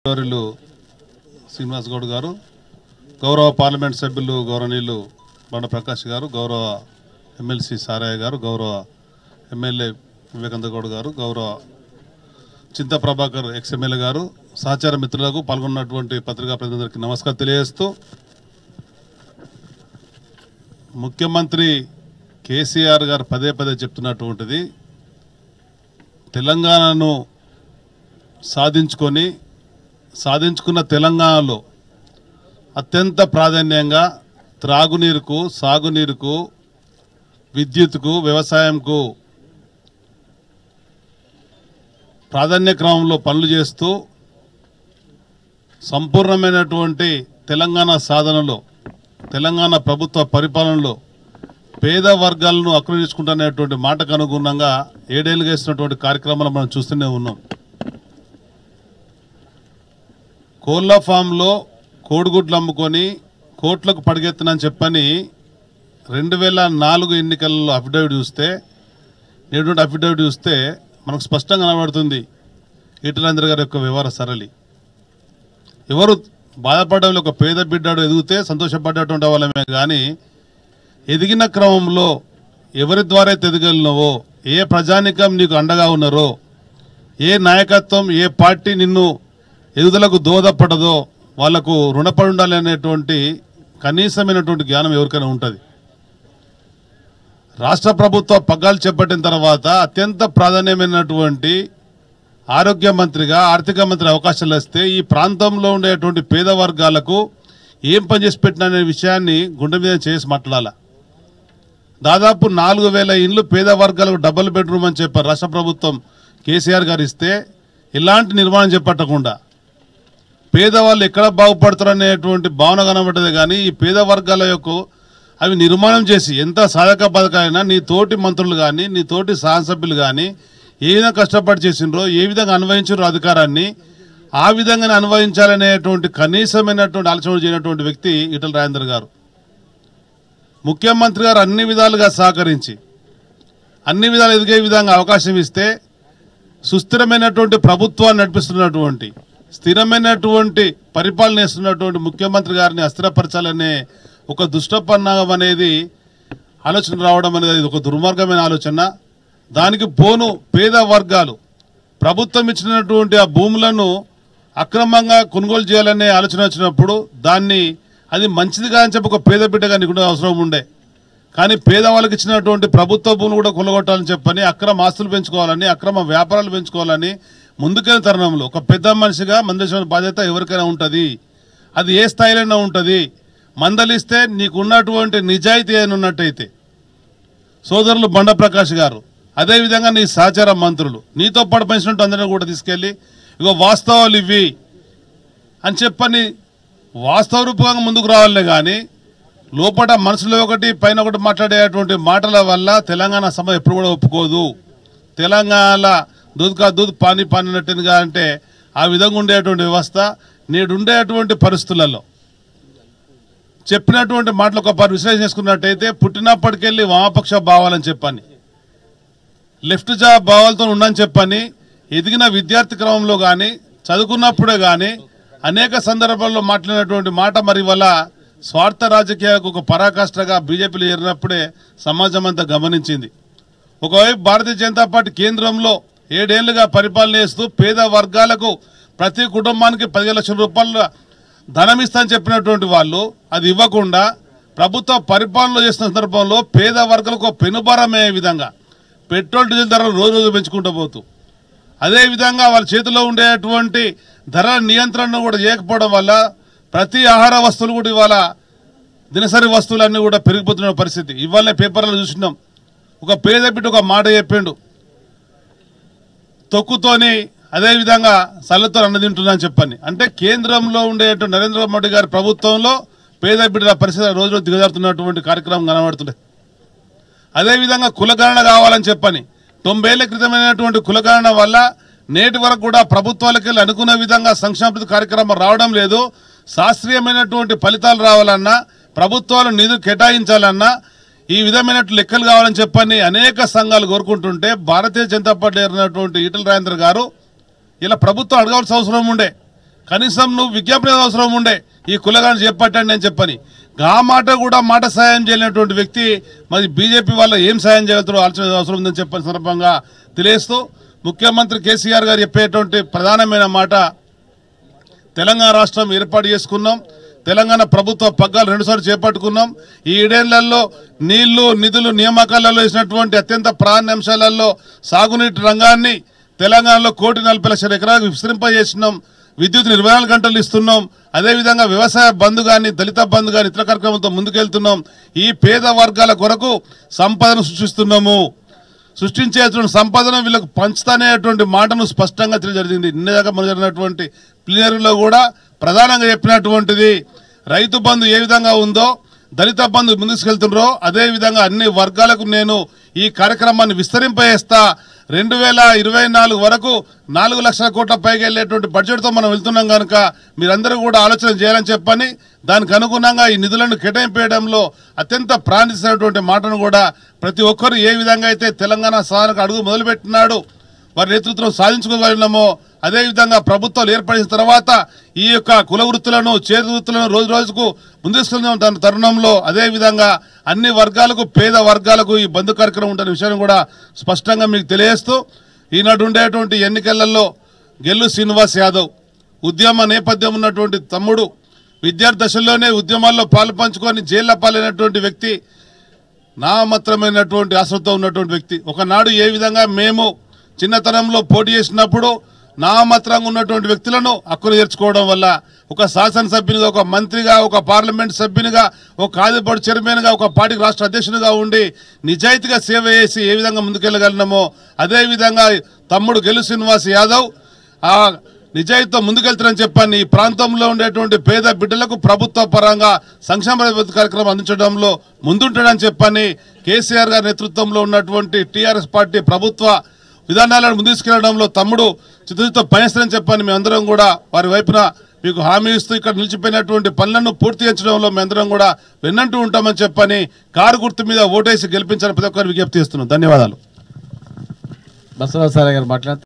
గౌరవులు శ్రీనివాస్ గౌడ్ గారు గౌరవ పార్లమెంట్ సభ్యులు గౌరవనీయులు బండ ప్రకాష్ గారు గౌరవ ఎమ్మెల్సీ సారయ్య గారు గౌరవ ఎమ్మెల్యే వివేకానంద గౌడ్ గారు గౌరవ చింత ప్రభాకర్ ఎక్స్ ఎమ్మెల్యే గారు సహచార మిత్రులకు పాల్గొన్నటువంటి పత్రికా ప్రతినిధులకి నమస్కారం తెలియజేస్తూ ముఖ్యమంత్రి కేసీఆర్ గారు పదే పదే చెప్తున్నటువంటిది తెలంగాణను సాధించుకొని సాధించుకున్న తెలంగాణలో అత్యంత ప్రాధాన్యంగా త్రాగునీరుకు సాగునీరుకు విద్యుత్కు వ్యవసాయంకు ప్రాధాన్య క్రమంలో పనులు చేస్తూ సంపూర్ణమైనటువంటి తెలంగాణ సాధనలో తెలంగాణ ప్రభుత్వ పరిపాలనలో పేద వర్గాలను ఆక్రమించుకుంటున్నటువంటి మాటకు అనుగుణంగా ఏడేళ్ళుగా ఇస్తున్నటువంటి కార్యక్రమాలు మనం చూస్తూనే ఉన్నాం కోళ్ళ ఫామ్లో కోడిగుడ్లు అమ్ముకొని కోట్లకు పడిగెత్తునని చెప్పని రెండు వేల నాలుగు ఎన్నికల్లో అఫిడవిట్ చూస్తే నేటువంటి అఫిడవిట్ చూస్తే మనకు స్పష్టంగా కనబడుతుంది ఈటలేంద్ర గారి యొక్క వ్యవహార సరళి ఎవరు బాధపడడం ఒక పేద బిడ్డాడు ఎదిగితే సంతోషపడ్డటువంటి వాళ్ళమే కానీ ఎదిగిన క్రమంలో ఎవరి ద్వారా అయితే ఎదగలినవో ఏ ప్రజానికం నీకు అండగా ఉన్నారో ఏ నాయకత్వం ఏ పార్టీ నిన్ను ఎదుగుదలకు దోహదపడదో వాళ్లకు రుణపడి ఉండాలి అనేటువంటి కనీసమైనటువంటి జ్ఞానం ఎవరికైనా ఉంటుంది రాష్ట్ర ప్రభుత్వ పగ్గాలు చేపట్టిన తర్వాత అత్యంత ప్రాధాన్యమైనటువంటి ఆరోగ్య మంత్రిగా ఆర్థిక మంత్రి అవకాశాలు వస్తే ఈ ప్రాంతంలో ఉండేటువంటి పేద వర్గాలకు ఏం పనిచేసి పెట్టిన అనే విషయాన్ని గుండె మీద చేసి మాట్లాడాల దాదాపు నాలుగు వేల ఇండ్లు పేద వర్గాలకు డబుల్ బెడ్రూమ్ అని చెప్పారు రాష్ట్ర ప్రభుత్వం కేసీఆర్ గారు ఇస్తే ఇలాంటి నిర్మాణం చేపట్టకుండా పేదవాళ్ళు ఎక్కడ బాగుపడతారు అనేటువంటి భావన కనబడ్డది కానీ ఈ పేద వర్గాల యొక్క అవి నిర్మాణం చేసి ఎంత సాధక బాధకైనా నీ తోటి మంత్రులు కానీ నీ తోటి శాసనసభ్యులు కానీ ఏ విధంగా కష్టపడి చేసిండ్రో ఏ విధంగా అన్వయించారో అధికారాన్ని ఆ విధంగానే అన్వయించాలనేటువంటి కనీసమైనటువంటి ఆలోచన చేయనటువంటి వ్యక్తి ఈటల రాజేందర్ గారు ముఖ్యమంత్రి గారు అన్ని విధాలుగా సహకరించి అన్ని విధాలు ఎదిగే విధంగా అవకాశం ఇస్తే సుస్థిరమైనటువంటి ప్రభుత్వాన్ని నడిపిస్తున్నటువంటి స్థిరమైనటువంటి పరిపాలన చేస్తున్నటువంటి ముఖ్యమంత్రి గారిని అస్థిరపరచాలనే ఒక దుష్టపన్నాగం అనేది ఆలోచన రావడం అనేది ఒక దుర్మార్గమైన ఆలోచన దానికి పోను పేద వర్గాలు ప్రభుత్వం ఇచ్చినటువంటి ఆ భూములను అక్రమంగా కొనుగోలు చేయాలనే ఆలోచన వచ్చినప్పుడు దాన్ని అది మంచిదిగా అని చెప్పి ఒక పేద బిడ్డగా నీకు కూడా అవసరం ఉండే కానీ పేదవాళ్ళకి ఇచ్చినటువంటి ప్రభుత్వ భూములు కూడా కొలగొట్టాలని చెప్పని అక్రమ ఆస్తులు పెంచుకోవాలని అక్రమ వ్యాపారాలు పెంచుకోవాలని ముందుకెళ్ళిన తరుణంలో ఒక పెద్ద మనిషిగా మందేశ్వర బాధ్యత ఎవరికైనా ఉంటుంది అది ఏ స్థాయిలోనే ఉంటుంది మందలిస్తే నీకు ఉన్నటువంటి నిజాయితీ అని ఉన్నట్టయితే సోదరులు బండ ప్రకాష్ గారు అదేవిధంగా నీ సహచార మంత్రులు నీతో పాటు పనిచినట్టు అందరినీ కూడా తీసుకెళ్ళి ఇగో వాస్తవాలు ఇవి అని చెప్పని వాస్తవ రూపంగా ముందుకు రావాలనే కానీ లోపల మనసులో ఒకటి పైన ఒకటి మాట్లాడేటువంటి మాటల వల్ల తెలంగాణ సభ ఎప్పుడు కూడా ఒప్పుకోదు తెలంగాణ దూద్కా దూద్ పాని పానినట్టుగా అంటే ఆ విధంగా ఉండేటువంటి వ్యవస్థ నేడు ఉండేటువంటి పరిస్థితులలో చెప్పినటువంటి మాటలు ఒక పరి విశ్లేషణ చేసుకున్నట్టయితే పుట్టినప్పటికెళ్ళి వామపక్ష భావాలని చెప్పని లెఫ్ట్ జా భావాలతో ఉండని చెప్పని ఎదిగిన విద్యార్థి క్రమంలో కానీ చదువుకున్నప్పుడే కానీ అనేక సందర్భాల్లో మాట్లాడినటువంటి మాట మరి వల్ల స్వార్థ రాజకీయాలకు ఒక పరాకాష్ఠగా బీజేపీలో చేరినప్పుడే సమాజం అంతా గమనించింది ఒకవైపు భారతీయ జనతా పార్టీ కేంద్రంలో ఏడేళ్లుగా పరిపాలన చేస్తూ పేద వర్గాలకు ప్రతి కుటుంబానికి పదిహేను లక్షల రూపాయల ధనం ఇస్తానని చెప్పినటువంటి వాళ్ళు అది ఇవ్వకుండా ప్రభుత్వ పరిపాలన చేస్తున్న సందర్భంలో పేద వర్గాలకు ఒక పెనుభారమే విధంగా పెట్రోల్ డీజిల్ ధరలు రోజు రోజు పెంచుకుంటూ పోతూ అదేవిధంగా వాళ్ళ చేతిలో ఉండేటువంటి ధరల నియంత్రణ కూడా చేయకపోవడం వల్ల ప్రతి ఆహార వస్తువులు కూడా ఇవాళ దినసరి వస్తువులన్నీ కూడా పెరిగిపోతున్న పరిస్థితి ఇవాళ పేపర్లో చూసినాం ఒక పేద బిడ్డ ఒక మాట చెప్పిండు తొక్కుతోని అదేవిధంగా సల్లతో అన్నదింటున్నా అని చెప్పని అంటే కేంద్రంలో ఉండేటువంటి నరేంద్ర మోడీ గారి ప్రభుత్వంలో పేద బిడ్డల పరిస్థితి రోజు రోజు దిగజారుతున్నటువంటి కార్యక్రమం కనబడుతుంది అదేవిధంగా కులగణన కావాలని చెప్పని తొంభైళ్ల క్రితమైనటువంటి కులగణన వల్ల నేటి వరకు కూడా ప్రభుత్వాలకు వెళ్ళి అనుకున్న విధంగా సంక్షేమ కార్యక్రమం రావడం లేదు శాస్త్రీయమైనటువంటి ఫలితాలు రావాలన్నా ప్రభుత్వాలు నిధులు కేటాయించాలన్నా ఈ విధమైనటువంటి లెక్కలు కావాలని చెప్పని అనేక సంఘాలు కోరుకుంటుంటే భారతీయ జనతా పార్టీ అయినటువంటి ఈటల రాజేంద్ర గారు ఇలా ప్రభుత్వం అడగాల్సిన అవసరం ఉండే కనీసం నువ్వు విజ్ఞాపన అవసరం ఉండే ఈ కులగాన్ని చేపట్టండి నేను చెప్పని ఆ మాట కూడా మాట సాయం చేయలేనటువంటి వ్యక్తి మరి బీజేపీ వల్ల ఏం సాయం చేయగలుగుతారో ఆలోచన అవసరం ఉందని చెప్పని సందర్భంగా తెలియస్తూ ముఖ్యమంత్రి కేసీఆర్ గారు చెప్పేటువంటి ప్రధానమైన మాట తెలంగాణ రాష్ట్రం ఏర్పాటు చేసుకున్నాం తెలంగాణ ప్రభుత్వ పగ్గాలు రెండుసార్లు చేపట్టుకున్నాం ఈ ఏడేళ్లలో నీళ్లు నిధులు నియామకాలలో వేసినటువంటి అత్యంత ప్రాధాన్యాంశాలలో సాగునీటి రంగాన్ని తెలంగాణలో కోటి నలభై లక్షల ఎకరాలకు విస్తరింపజేసినాం విద్యుత్ ఇరవై నాలుగు గంటలు ఇస్తున్నాం అదేవిధంగా వ్యవసాయ బంధు కానీ దళిత బంధు కానీ ఇతర కార్యక్రమంతో ముందుకెళ్తున్నాం ఈ పేద వర్గాల కొరకు సంపదను సృష్టిస్తున్నాము సృష్టించేటువంటి సంపదను వీళ్ళకు పంచుతానేటువంటి మాటను స్పష్టంగా తెలియజరిగింది నిన్నదాకా మన జరిగినటువంటి ప్లీనరీలో కూడా ప్రధానంగా చెప్పినటువంటిది రైతు బంధు ఏ విధంగా ఉందో దళిత బంధు ముందుకెళ్తున్నారో అదే విధంగా అన్ని వర్గాలకు నేను ఈ కార్యక్రమాన్ని విస్తరింపజేస్తా రెండు వేల ఇరవై నాలుగు వరకు నాలుగు లక్షల కోట్ల పైకి వెళ్ళేటువంటి బడ్జెట్తో మనం వెళ్తున్నాం కనుక మీరందరూ కూడా ఆలోచన చేయాలని చెప్పని దానికి అనుగుణంగా ఈ నిధులను కేటాయింపేయడంలో అత్యంత ప్రాణిస్తున్నటువంటి మాటను కూడా ప్రతి ఒక్కరు ఏ విధంగా అయితే తెలంగాణ సాధనకు అడుగు మొదలుపెట్టినాడు వారి నేతృత్వం సాధించుకోగలిగినామో అదేవిధంగా ప్రభుత్వాలు ఏర్పడిన తర్వాత ఈ యొక్క కుల వృత్తులను చేతి వృత్తులను రోజు రోజుకు ముందుకెళ్తున్న తన తరుణంలో అదేవిధంగా అన్ని వర్గాలకు పేద వర్గాలకు ఈ బంధు కార్యక్రమం ఉంటున్న విషయాన్ని కూడా స్పష్టంగా మీకు తెలియజేస్తూ ఈనాడు ఉండేటువంటి ఎన్నికలలో గెల్లు శ్రీనివాస్ యాదవ్ ఉద్యమ నేపథ్యం ఉన్నటువంటి తమ్ముడు విద్యార్థి దశల్లోనే ఉద్యమాల్లో పాలు పంచుకొని జైల్లో పాలైనటువంటి వ్యక్తి నామత్రమైనటువంటి ఆశతో ఉన్నటువంటి వ్యక్తి ఒకనాడు ఏ విధంగా మేము చిన్నతనంలో పోటీ చేసినప్పుడు నామత్రంగా ఉన్నటువంటి వ్యక్తులను హక్కులు చేర్చుకోవడం వల్ల ఒక శాసనసభ్యునిగా ఒక మంత్రిగా ఒక పార్లమెంట్ సభ్యునిగా ఒక ఆదిపడి చైర్మన్గా ఒక పార్టీకి రాష్ట్ర అధ్యక్షునిగా ఉండి నిజాయితీగా సేవ చేసి ఏ విధంగా ముందుకెళ్ళగలిగినామో అదేవిధంగా తమ్ముడు గెలు శ్రీనివాస్ యాదవ్ ఆ నిజాయితీతో ముందుకెళ్తారని చెప్పాను ఈ ప్రాంతంలో ఉండేటువంటి పేద బిడ్డలకు ప్రభుత్వ పరంగా సంక్షేమ అభివృద్ధి కార్యక్రమం అందించడంలో ముందుంటాడని చెప్పని కేసీఆర్ గారి నేతృత్వంలో ఉన్నటువంటి టీఆర్ఎస్ పార్టీ ప్రభుత్వ విధానాలను ముందుకెళ్లడంలో తమ్ముడు చిత్తశుద్ధితో పనిస్తారని చెప్పని మేమందరం కూడా వారి వైపున మీకు హామీ ఇస్తూ ఇక్కడ నిలిచిపోయినటువంటి పనులను పూర్తి చేయించడంలో మేమందరం కూడా వెన్నంటూ ఉంటామని చెప్పని కారు గుర్తు మీద ఓటేసి గెలిపించాలని ప్రతి ఒక్కరు విజ్ఞప్తి చేస్తున్నాం ధన్యవాదాలు బసవసారి గారు మాట్లాడుతూ